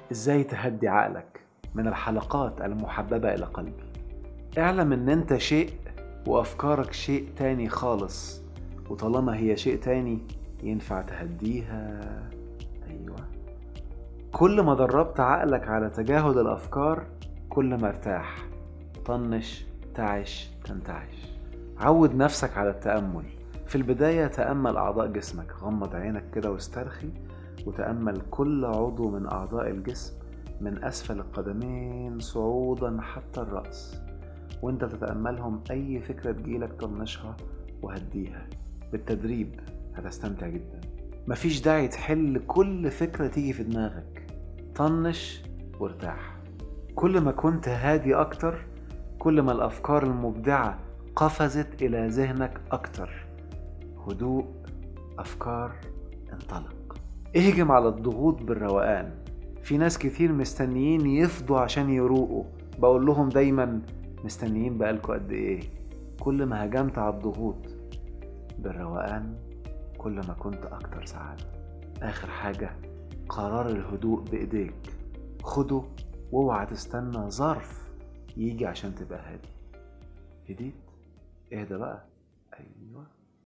ازاي تهدي عقلك من الحلقات المحببة إلى قلبي اعلم ان انت شيء وافكارك شيء تاني خالص وطالما هي شيء تاني ينفع تهديها ايوه كل ما دربت عقلك على تجاهل الافكار كل ما ارتاح طنش تعش تنتعش عود نفسك على التأمل في البداية تأمل أعضاء جسمك غمض عينك كده واسترخي وتأمل كل عضو من أعضاء الجسم من أسفل القدمين صعودا حتى الرأس وانت بتتأملهم أي فكرة تجيلك طنشها وهديها بالتدريب هتستمتع جدا مفيش داعي تحل كل فكرة تيجي في دماغك طنش وارتاح كل ما كنت هادي أكتر كل ما الأفكار المبدعة قفزت إلى ذهنك أكتر هدوء أفكار انطلق اهجم على الضغوط بالروقان في ناس كتير مستنيين يفضوا عشان يروقوا بقول لهم دايما مستنيين بقالكوا قد ايه كل ما هجمت على الضغوط بالروقان كل ما كنت اكتر سعادة اخر حاجة قرار الهدوء بايديك خده واوعى تستنى ظرف يجي عشان تبقى هادي هديت اهدى بقى ايوه